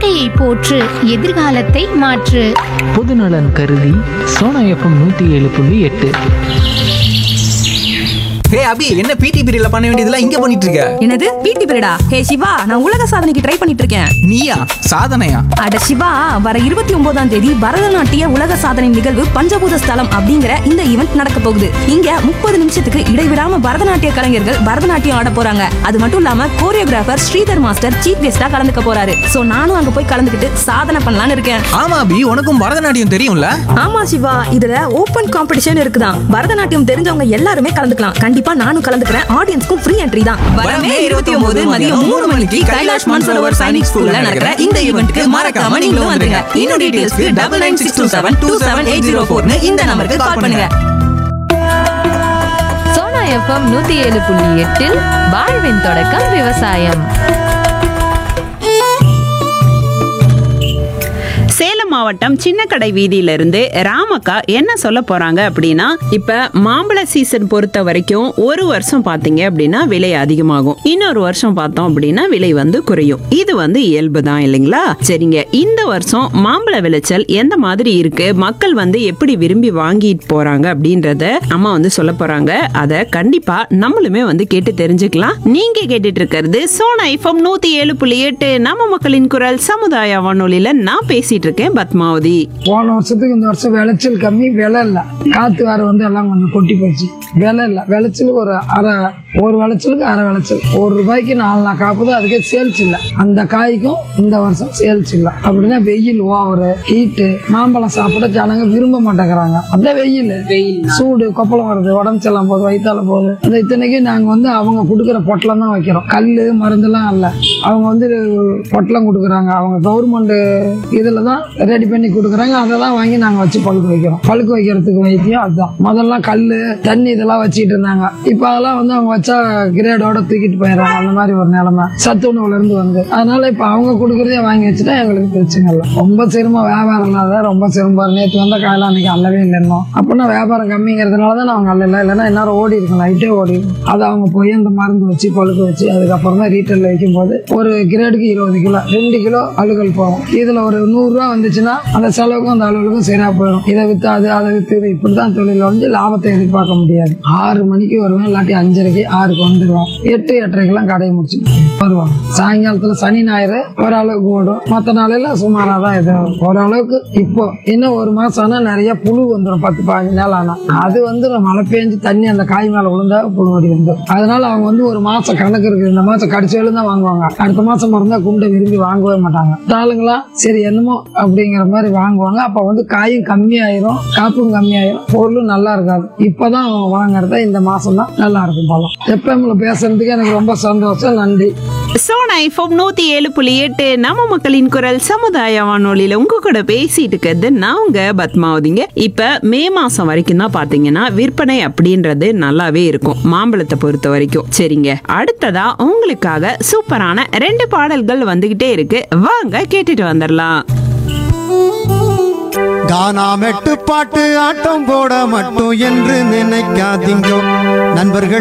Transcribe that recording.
இயற்கையை போற்று எதிர்காலத்தை மாற்று பொதுநலன் கருதி சோனா எஃப்எம் நூற்றி ஏழு புள்ளி எட்டு ஹே அபி என்ன பிடி பீரியட்ல பண்ண வேண்டியதெல்லாம் இங்க பண்ணிட்டு இருக்க என்னது பிடி பீரியடா ஹே சிவா நான் உலக சாதனைக்கு ட்ரை பண்ணிட்டு இருக்கேன் நீயா சாதனையா அட சிவா வர இருபத்தி ஒன்பதாம் தேதி பரதநாட்டிய உலக சாதனை நிகழ்வு பஞ்சபூத ஸ்தலம் அப்படிங்கிற இந்த ஈவெண்ட் நடக்க போகுது இங்க முப்பது நிமிஷத்துக்கு இடைவிடாம பரதநாட்டிய கலைஞர்கள் பரதநாட்டியம் ஆட போறாங்க அது மட்டும் இல்லாம கோரியோகிராஃபர் ஸ்ரீதர் மாஸ்டர் சீஃப் கெஸ்டா கலந்துக்க போறாரு சோ நானும் அங்க போய் கலந்துக்கிட்டு சாதனை பண்ணலாம்னு இருக்கேன் ஆமா அபி உனக்கும் பரதநாட்டியம் தெரியும்ல ஆமா சிவா இதுல ஓபன் காம்படிஷன் இருக்குதான் பரதநாட்டியம் தெரிஞ்சவங்க எல்லாருமே கலந்துக்கலாம் கண்டிப்பா நானும் கலந்துக்கிறேன் ஆடியன்ஸ்க்கும் ஃப்ரீ என்ட்ரி தான் வரமே இருபத்தி ஒன்பது மதியம் மூணு மணிக்கு கைலாஷ் மான்சரோவர் சைனிக் ஸ்கூல்ல நடக்கிற இந்த ஈவெண்ட்க்கு மறக்காம நீங்களும் வந்துருங்க இன்னும் டீடைல்ஸ்க்கு double nine six two seven two seven eight zero ஃபோர்னு இந்த நம்பருக்கு கால் பண்ணுங்க சோனா எஃப்எம் நூத்தி ஏழு புள்ளி எட்டில் வாழ்வின் தொடக்கம் விவசாயம் சேலம் மாவட்டம் சின்னக்கடை வீதியிலிருந்து ராமக்கா என்ன சொல்ல போறாங்க அப்படின்னா இப்ப மாம்பழ சீசன் பொறுத்த வரைக்கும் ஒரு வருஷம் பாத்தீங்க அப்படின்னா விலை அதிகமாகும் இன்னொரு வருஷம் பார்த்தோம் அப்படின்னா விலை வந்து குறையும் இது வந்து இயல்பு தான் இல்லைங்களா சரிங்க இந்த வருஷம் மாம்பழ விளைச்சல் எந்த மாதிரி இருக்கு மக்கள் வந்து எப்படி விரும்பி வாங்கிட்டு போறாங்க அப்படின்றத அம்மா வந்து சொல்ல போறாங்க அத கண்டிப்பா நம்மளுமே வந்து கேட்டு தெரிஞ்சுக்கலாம் நீங்க கேட்டுட்டு இருக்கிறது சோனா ஐஃபம் நூத்தி ஏழு புள்ளி எட்டு நம்ம மக்களின் குரல் சமுதாய வானொலியில நான் பேசிட்டு இருக்கேன் பத்மாவதி போன வருஷத்துக்கு இந்த வருஷம் விளைச்சல் கம்மி விலை இல்ல காத்து வேற வந்து எல்லாம் கொஞ்சம் கொட்டி போச்சு விலை இல்ல விளைச்சல் ஒரு அரை ஒரு விளைச்சலுக்கு அரை விளைச்சல் ஒரு ரூபாய்க்கு நாலு நாள் காப்புது அதுக்கே சேல்ஸ் இல்ல அந்த காய்க்கும் இந்த வருஷம் சேல்ஸ் இல்ல அப்படின்னா வெயில் ஓவரு ஹீட்டு மாம்பழம் சாப்பிட ஜனங்க விரும்ப மாட்டேங்கிறாங்க அந்த வெயில் சூடு கொப்பளம் வருது உடம்பு செல்லாம் போகுது வயிற்றால போகுது அந்த இத்தனைக்கு நாங்க வந்து அவங்க கொடுக்குற பொட்டலம் தான் வைக்கிறோம் கல்லு மருந்தெல்லாம் இல்ல அவங்க வந்து பொட்டலம் கொடுக்குறாங்க அவங்க கவர்மெண்ட் இதுல தான் ரெடி பண்ணி கொடுக்குறாங்க அதை தான் வாங்கி நாங்க வச்சு பழுக்க வைக்கிறோம் பழுக்க வைக்கிறதுக்கு வைத்தியம் அதுதான் முதல்ல கல்லு தண்ணி இதெல்லாம் வச்சுட்டு இருந்தாங்க இப்ப அதெல்லாம் வந்து அவங்க வச்சா கிரேடோட தூக்கிட்டு போயிடுறாங்க அந்த மாதிரி ஒரு நிலைமை சத்து உணவுல இருந்து வந்து அதனால இப்ப அவங்க கொடுக்கறதே வாங்கி வச்சுட்டா எங்களுக்கு பிரச்சனை இல்லை ரொம்ப சிரமம் வியாபாரம் இல்லாத ரொம்ப சிரமம் நேற்று வந்த காயெல்லாம் அன்னைக்கு அல்லவே இல்லைன்னோ அப்படின்னா வியாபாரம் கம்மிங்கிறதுனால தான் அவங்க அல்லல இல்லைன்னா எல்லாரும் ஓடி இருக்கும் லைட்டே ஓடி இருக்கும். அதை அவங்க போய் அந்த மருந்து வச்சு பழுக்க வச்சு அதுக்கப்புறம் தான் ரீட்டைல் வைக்கும் போது ஒரு கிரேடுக்கு இருபது கிலோ ரெண்டு கிலோ அழுகல் போகும் இதுல ஒரு நூறு ரூபா வந்துச்சுன்னா அந்த செலவுக்கும் அந்த அலுவலுக்கும் சரியா போயிடும் இதை வித்து அது அதை வித்து இது இப்படிதான் தொழில் வந்து லாபத்தை எதிர்பார்க்க முடியாது ஆறு மணிக்கு வருவேன் இல்லாட்டி அஞ்சரைக்கு ஆறுக்கு வந்துடுவோம் எட்டு எட்டரைக்கெல்லாம் கடையை முடிச்சுட்டு வருவோம் சாயங்காலத்துல சனி ஞாயிறு ஓரளவுக்கு ஓடும் மற்ற நாளையில சுமாரா தான் இது ஓரளவுக்கு இப்போ இன்னும் ஒரு மாசம் ஆனா நிறைய புழு வந்துடும் பத்து பதினஞ்சு நாள் ஆனா அது வந்து மழை பெஞ்சு தண்ணி அந்த காய் மேல விழுந்தா புழு வடி வந்துடும் அதனால அவங்க வந்து ஒரு மாசம் கணக்கு இருக்கு இந்த மாசம் கடிச்ச தான் வாங்குவாங்க அடுத்த மாசம் மறந்தா குண்டை விரும்பி வாங்கவே மாட்டாங்க ஆளுங்களாம் சரி என்னமோ அப்படிங்கிற மாதிரி வாங்குவாங்க அப்ப வந்து காயும் கம்மியாயிரும் காப்பும் கம்மியாயிரும் பொருளும் நல்லா இருக்காது இப்பதான் அவங்க வாங்குறத இந்த மாசம் தான் நல்லா இருக்கும் பழம் எப்பம்ல பேசுறதுக்கு எனக்கு ரொம்ப சந்தோஷம் நன்றி சோனா ஐஃபம் நூத்தி ஏழு புள்ளி எட்டு நம்ம மக்களின் குரல் சமுதாய வானொலியில உங்க கூட பேசிட்டு இருக்கிறது நான் உங்க பத்மாவதிங்க இப்ப மே மாசம் வரைக்கும் தான் பாத்தீங்கன்னா விற்பனை அப்படின்றது நல்லாவே இருக்கும் மாம்பழத்தை பொறுத்த வரைக்கும் சரிங்க அடுத்ததா உங்களுக்காக சூப்பரான ரெண்டு பாடல்கள் வந்துகிட்டே இருக்கு வாங்க கேட்டுட்டு வந்துடலாம் கானா மெட்டு பாட்டு ஆட்டம் போட மட்டும் என்று நினைக்காதீங்க நண்பர்கள்